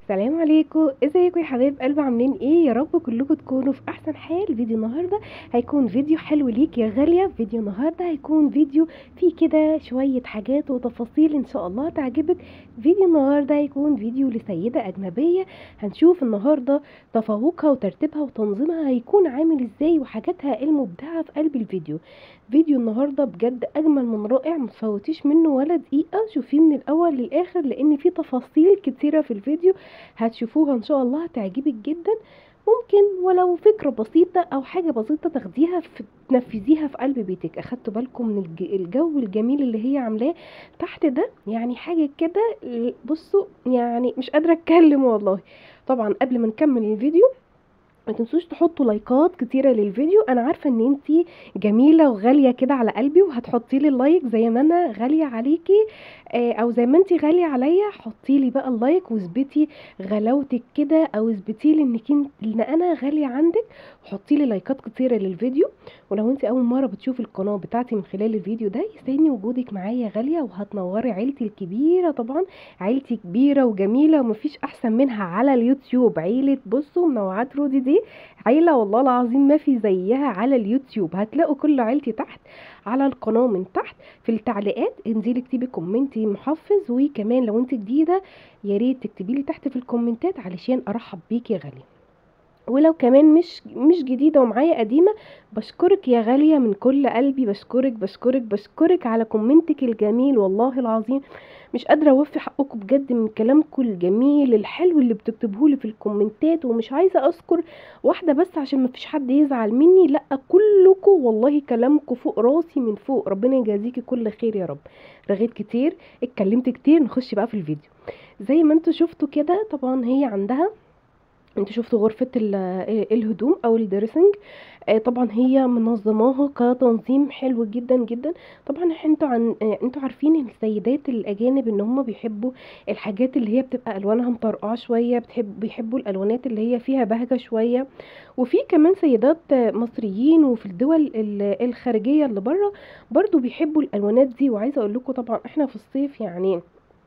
السلام عليكم ازيكم يا حبايب قلب عاملين ايه يا رب كلكم تكونوا في احسن حال فيديو النهارده هيكون فيديو حلو ليك يا غاليه فيديو النهارده هيكون فيديو فيه كده شويه حاجات وتفاصيل ان شاء الله تعجبك فيديو النهارده هيكون فيديو لسيده اجنبيه هنشوف النهارده تفوقها وترتيبها وتنظيمها هيكون عامل ازاي وحاجاتها المبدعه في قلب الفيديو فيديو النهارده بجد اجمل من رائع متفوتيش منه ولا دقيقه شوفيه من الاول للاخر لان فيه تفاصيل كتيره في الفيديو هتشوفوها ان شاء الله هتعجبك جدا ممكن ولو فكرة بسيطة أو حاجة بسيطة تاخديها في تنفذيها في قلب بيتك أخدتوا بالكم من الج- الجو الجميل اللي هي عاملاه تحت ده يعني حاجة كده بصوا يعني مش قادرة أتكلم والله طبعا قبل ما نكمل الفيديو ما تنسوش تحطوا لايكات كتيره للفيديو انا عارفه ان انتي جميله وغاليه كده على قلبي وهتحطي لي اللايك زي ما انا غاليه عليكي آه، او زي ما انتي غاليه عليا حطي لي بقى اللايك واثبتي غلاوتك كده او اثبتي لي انك انت ان انا غاليه عندك وحطي لي لايكات كتيره للفيديو ولو انت اول مره بتشوفي القناه بتاعتي من خلال الفيديو ده يسعدني وجودك معايا غاليه وهتنوري عيلتي الكبيره طبعا عيلتي كبيره وجميله ومفيش احسن منها على اليوتيوب عيله بصوا منوعات رودي دي عيله والله العظيم ما في زيها على اليوتيوب هتلاقوا كل عيلتي تحت على القناه من تحت في التعليقات انزلي اكتبي كومنتي محفز وكمان لو انت جديده يا ريت تكتبي لي تحت في الكومنتات علشان ارحب بيكي يا غاليه ولو كمان مش مش جديده ومعايا قديمه بشكرك يا غاليه من كل قلبي بشكرك بشكرك بشكرك على كومنتك الجميل والله العظيم مش قادره اوفي حقكم بجد من كلامكم الجميل الحلو اللي بتكتبوه في الكومنتات ومش عايزه اذكر واحده بس عشان ما فيش حد يزعل مني لا كلكم والله كلامكم فوق راسي من فوق ربنا يجازيكي كل خير يا رب رغيت كتير اتكلمت كتير نخش بقى في الفيديو زي ما انتوا شفتوا كده طبعا هي عندها انتوا شفتوا غرفة ال- الهدوم او الدريسنج آه، طبعا هي منظماها كتنظيم حلو جدا جدا طبعا إح- انتوا عن آه، انتوا عارفين السيدات الاجانب ان هم بيحبوا الحاجات اللي هي بتبقى الوانها مطرقعه شويه بتحب بيحبوا الالوانات اللي هي فيها بهجه شويه وفي كمان سيدات آه، مصريين وفي الدول ال- الخارجيه اللي بره برضو بيحبوا الالوانات دي وعايزه اقول لكم طبعا احنا في الصيف يعني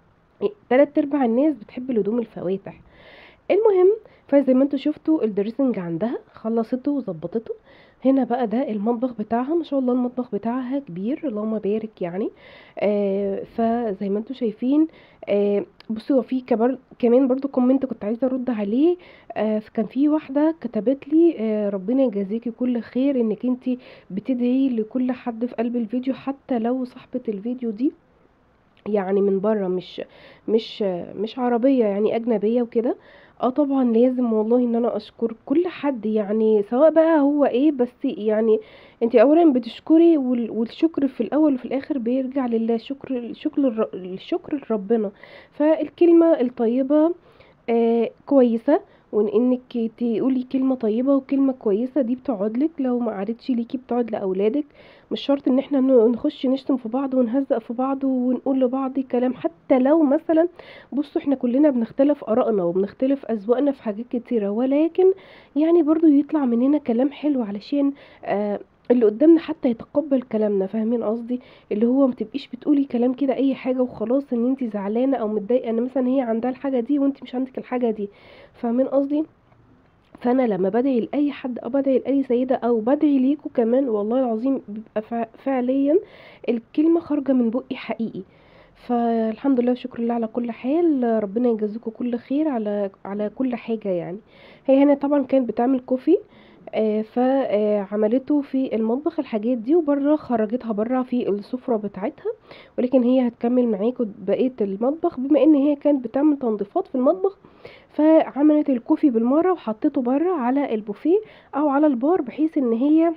تلات ارباع الناس بتحب الهدوم الفواتح المهم فزي ما انتوا شفتوا الدريسنج عندها خلصته وظبطته هنا بقى ده المطبخ بتاعها ما شاء الله المطبخ بتاعها كبير اللهم بارك يعني آه فزي ما انتوا شايفين آه بصوا في كبر كمان برضو كومنت كنت عايزه ارد عليه آه كان في واحده كتبت لي آه ربنا يجازيكي كل خير انك انت بتدعي لكل حد في قلب الفيديو حتى لو صاحبه الفيديو دي يعني من بره مش مش مش عربيه يعني اجنبيه وكده اه طبعا لازم والله ان انا اشكر كل حد يعني سواء بقى هو ايه بس يعني انت اولا بتشكري وال- والشكر في الاول وفي الاخر بيرجع لله شكر الشكر الر- الشكر لربنا فالكلمه الطيبه آه كويسه وان انك تقولي كلمه طيبه وكلمه كويسه دي بتقعد لك لو ما قعدتش ليكي بتقعد لاولادك مش شرط ان احنا ن- نخش نشتم في بعض ونهزق في بعض ونقول لبعض كلام حتى لو مثلا بصوا احنا كلنا بنختلف ارائنا وبنختلف اذواقنا في حاجات كتيره ولكن يعني برضو يطلع مننا كلام حلو علشان آه اللي قدامنا حتى يتقبل كلامنا فاهمين قصدي اللي هو ما تبقيش بتقولي كلام كده اي حاجه وخلاص ان انت زعلانه او متضايقه ان مثلا هي عندها الحاجه دي وانت مش عندك الحاجه دي فاهمين قصدي فانا لما بدعي لاي حد او بدعي لاي سيده او بدعي ليكوا كمان والله العظيم بيبقى فع- فعليا الكلمه خارجه من بقي حقيقي فالحمد لله وشكر لله على كل حال ربنا يجازيكم كل خير على على كل حاجه يعني هي هنا طبعا كانت بتعمل كوفي آه، فعملته في المطبخ الحاجات دي وبره خرجتها بره في السفرة بتاعتها ولكن هي هتكمل معاكم بقية المطبخ بما ان هي كانت بتعمل تنظيفات في المطبخ فعملت الكوفي بالمرة وحطيته بره على البوفيه او على البار بحيث ان هي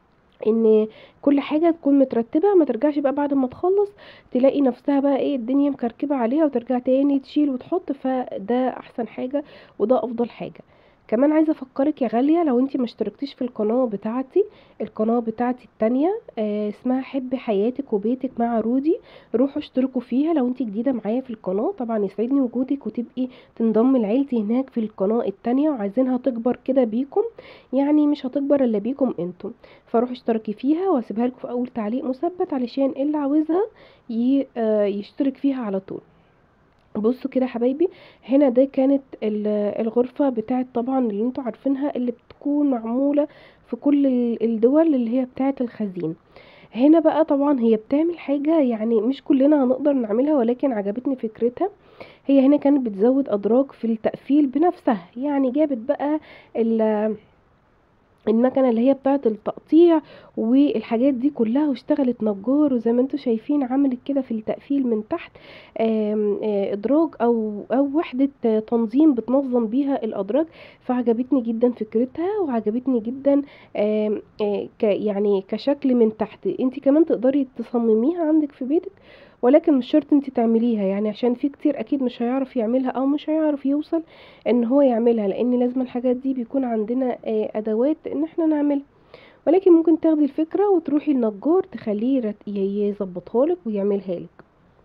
ان كل حاجة تكون مترتبة ما ترجعش بقى بعد ما تخلص تلاقي نفسها بقى ايه الدنيا مكركبة عليها وترجع تاني تشيل وتحط فده احسن حاجة وده افضل حاجة كمان عايزه افكرك يا غاليه لو انتي ما اشتركتيش في القناه بتاعتي القناه بتاعتي التانية آه اسمها حبي حياتك وبيتك مع رودي روحوا اشتركوا فيها لو انتي جديده معايا في القناه طبعا يسعدني وجودك وتبقي تنضم لعيلتي هناك في القناه التانية وعايزينها تكبر كده بيكم يعني مش هتكبر الا بيكم انتم فروحي اشتركي فيها واسيبها لكم في اول تعليق مثبت علشان اللي عاوزها ي- آه، يشترك فيها على طول بصوا كده يا حبايبي هنا ده كانت ال- الغرفة بتاعت طبعا اللي انتوا عارفينها اللي بتكون معمولة في كل ال- الدول اللي هي بتاعت الخزين هنا بقى طبعا هي بتعمل حاجة يعني مش كلنا هنقدر نعملها ولكن عجبتني فكرتها هي هنا كانت بتزود أدراج في التقفيل بنفسها يعني جابت بقى ال- المكنة اللي هي بتاعة التقطيع والحاجات دي كلها واشتغلت نجار وزي ما انتوا شايفين عملت كده في التقفيل من تحت آم، آه، ادراج او او وحدة آه، تنظيم بتنظم بيها الادراج فعجبتني جدا فكرتها وعجبتني جدا آم، آه، ك يعني كشكل من تحت انت كمان تقدري تصمميها عندك في بيتك ولكن مش شرط انت تعمليها يعني عشان في كتير اكيد مش هيعرف يعملها او مش هيعرف يوصل ان هو يعملها لان لازم الحاجات دي بيكون عندنا آه، ادوات ان احنا نعملها ولكن ممكن تاخدي الفكرة وتروحي النجار تخليه يرت- ي- يظبطها لك ويعملها لك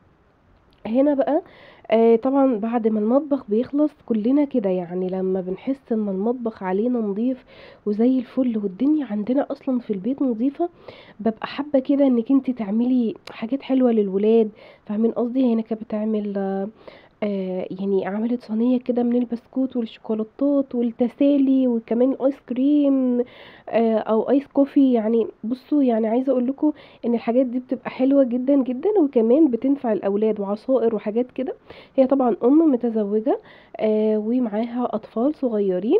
هنا بقى آه طبعا بعد ما المطبخ بيخلص كلنا كده يعني لما بنحس ان المطبخ علينا نظيف وزي الفل والدنيا عندنا اصلا في البيت نظيفة ببقى حابة كده انك انت تعملي حاجات حلوة للولاد فاهمين قصدي هنا كانت بتعمل آه آه يعني عملت صينية كده من البسكوت والشوكولاتات والتسالي وكمان الايس كريم آه او ايس كوفي يعني بصوا يعني عايزة اقول لكم ان الحاجات دي بتبقى حلوة جدا جدا وكمان بتنفع الاولاد وعصائر وحاجات كده هي طبعا ام متزوجة آه ومعاها اطفال صغيرين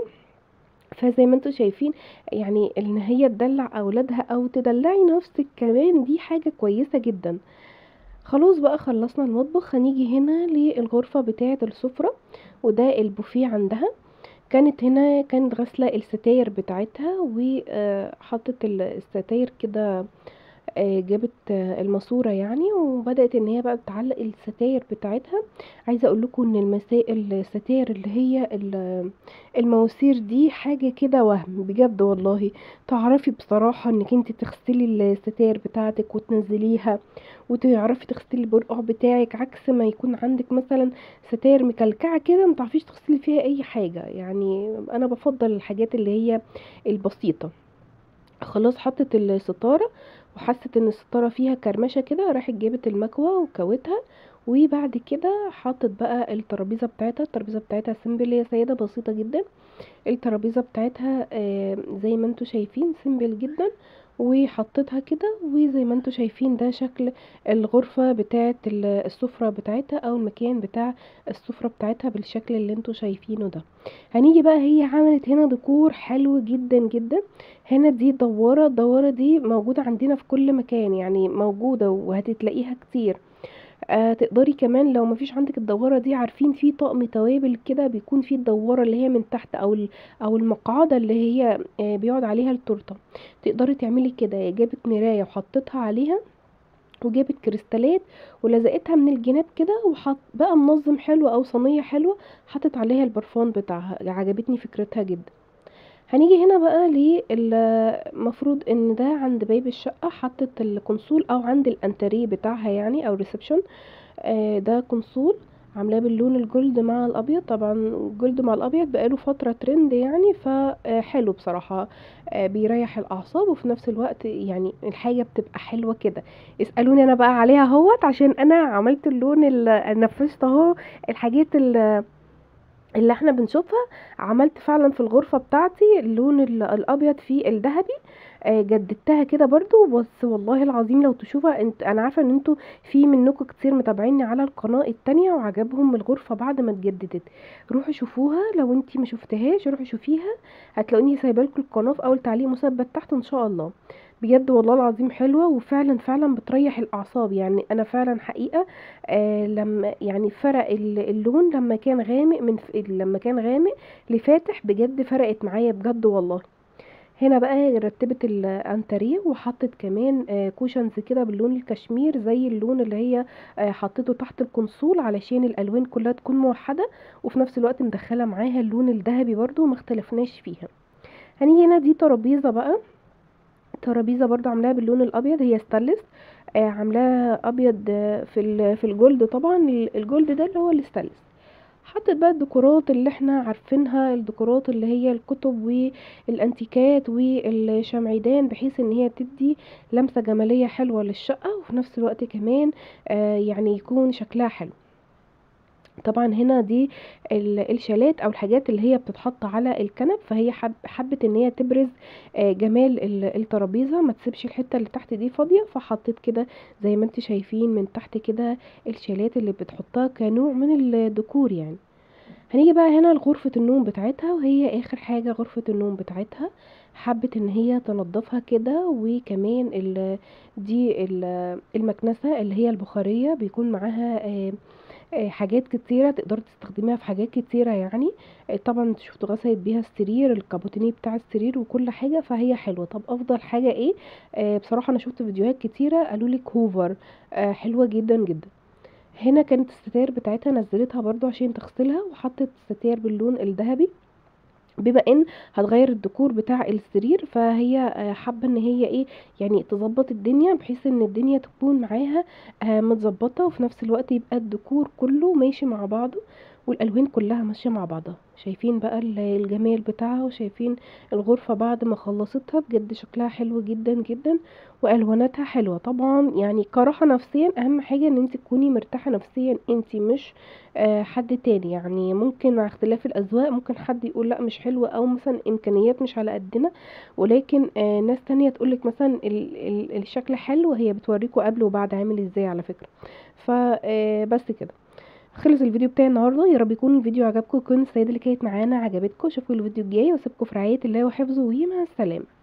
فزي ما انتوا شايفين يعني ان هي تدلع اولادها او تدلعي نفسك كمان دي حاجة كويسة جدا خلاص بقى خلصنا المطبخ هنيجي هنا للغرفة بتاعة السفرة وده البوفيه عندها كانت هنا كانت غاسلة الستاير بتاعتها وحطت الستاير كده آه، جابت آه، الماسورة يعني وبدأت ان هي بقى بتعلق الستاير بتاعتها عايزة اقول لكم ان المسائل الستاير اللي هي ال- المواسير دي حاجة كده وهم بجد والله تعرفي بصراحة انك انت تغسلي الستاير بتاعتك وتنزليها وتعرفي تغسلي البرقع بتاعك عكس ما يكون عندك مثلا ستاير مكلكعة كده متعرفيش تغسلي فيها اي حاجة يعني انا بفضل الحاجات اللي هي البسيطة خلاص حطت الستارة وحست ان الستارة فيها كرمشة كده راحت جابت المكوة وكوتها وبعد كده حطت بقى الترابيزة بتاعتها الترابيزة بتاعتها سيمبل يا سيدة بسيطة جدا الترابيزة بتاعتها آه، زي ما انتوا شايفين سيمبل جدا وحطيتها كده وزي ما انتوا شايفين ده شكل الغرفة بتاعت ال- السفرة بتاعتها او المكان بتاع السفرة بتاعتها بالشكل اللي انتوا شايفينه ده هنيجي بقى هي عملت هنا ديكور حلو جدا جدا هنا دي دوارة الدوارة دي موجودة عندنا في كل مكان يعني موجودة وهتتلاقيها كتير آه تقدري كمان لو مفيش عندك الدوارة دي عارفين في طقم توابل كده بيكون فيه الدوارة اللي هي من تحت او ال- او المقعدة اللي هي آه بيقعد عليها التورتة تقدري تعملي كده جابت مراية وحطيتها عليها وجابت كريستالات ولزقتها من الجناب كده وحط بقى منظم حلو او صينية حلوة حطت عليها البرفان بتاعها عجبتني فكرتها جدا هنيجي هنا بقى للمفروض ان ده عند باب الشقة حطت الكونسول او عند الانتريه بتاعها يعني او ريسبشن آه ده كونسول عاملاه باللون الجولد مع الابيض طبعا الجولد مع الابيض بقاله فتره ترند يعني فحلو بصراحه آه، بيريح الاعصاب وفي نفس الوقت يعني الحاجه بتبقى حلوه كده اسالوني انا بقى عليها اهوت عشان انا عملت اللون ال- نفذت اهو الحاجات ال- اللي احنا بنشوفها عملت فعلا في الغرفة بتاعتي اللون ال- الابيض في الذهبي آه، جددتها كده برضو بس والله العظيم لو تشوفها انت انا عارفة ان انتوا في منكم كتير متابعيني على القناة التانية وعجبهم الغرفة بعد ما اتجددت روحوا شوفوها لو انتي ما شفتهاش روحوا شوفيها هتلاقوني سايبالكوا القناة في اول تعليق مثبت تحت ان شاء الله بجد والله العظيم حلوة وفعلا فعلا بتريح الأعصاب يعني أنا فعلا حقيقة آه لما يعني فرق ال- اللون لما كان غامق من ف... لما كان غامق لفاتح بجد فرقت معايا بجد والله هنا بقى رتبت الانتريه وحطت كمان آه، كوشنز كده باللون الكشمير زي اللون اللي هي آه، حطيته تحت الكونسول علشان الالوان كلها تكون موحده وفي نفس الوقت مدخله معاها اللون الذهبي برضو ما اختلفناش فيها هنيجي هنا دي ترابيزه بقى ترابيزه برضو عاملاها باللون الابيض هي ستانلس آه، عاملاها ابيض آه، في ال- في الجولد طبعا ال- الجولد ده اللي هو الستانلس حطت بقى الديكورات اللي احنا عارفينها الديكورات اللي هي الكتب والانتيكات والشمعدان بحيث ان هي تدي لمسة جمالية حلوة للشقة وفي نفس الوقت كمان آه يعني يكون شكلها حلو طبعا هنا دي ال- الشالات او الحاجات اللي هي بتتحط على الكنب فهي حب حبت ان هي تبرز آه، جمال ال- الترابيزه ما تسيبش الحته اللي تحت دي فاضيه فحطيت كده زي ما انت شايفين من تحت كده الشالات اللي بتحطها كنوع من الديكور يعني هنيجي بقى هنا لغرفة النوم بتاعتها وهي اخر حاجة غرفة النوم بتاعتها حبت ان هي تنضفها كده وكمان ال دي ال- المكنسة اللي هي البخارية بيكون معاها آه، آه، حاجات كتيرة تقدر تستخدميها في حاجات كتيرة يعني آه، طبعا شفت غسلت بيها السرير الكابوتينيه بتاع السرير وكل حاجة فهي حلوة طب افضل حاجة ايه آه، بصراحة انا شفت فيديوهات كتيرة قالوا لك هوفر آه، حلوة جدا جدا هنا كانت الستاير بتاعتها نزلتها برضو عشان تغسلها وحطت ستاير باللون الذهبي بما ان هتغير الديكور بتاع السرير فهي آه، حابه ان هي ايه يعني تظبط الدنيا بحيث ان الدنيا تكون معاها آه، متظبطه وفي نفس الوقت يبقى الديكور كله ماشي مع بعضه والالوان كلها ماشيه مع بعضها شايفين بقى ال- الجمال بتاعها وشايفين الغرفه بعد ما خلصتها بجد شكلها حلو جدا جدا والواناتها حلوه طبعا يعني كراحه نفسيا اهم حاجه ان انت تكوني مرتاحه نفسيا انت مش آه، حد تاني يعني ممكن مع اختلاف الاذواق ممكن حد يقول لا مش حلوه او مثلا امكانيات مش على قدنا ولكن آه، ناس تانية تقولك مثلا ال- ال- الشكل حلو هي بتوريكوا قبل وبعد عامل ازاي على فكره فبس كده خلص الفيديو بتاعي النهارده يا رب يكون الفيديو عجبكم ويكون السيدة اللي كانت معانا عجبتكم شوفوا الفيديو الجاي واسيبكم في رعايه الله وحفظه ومع السلامه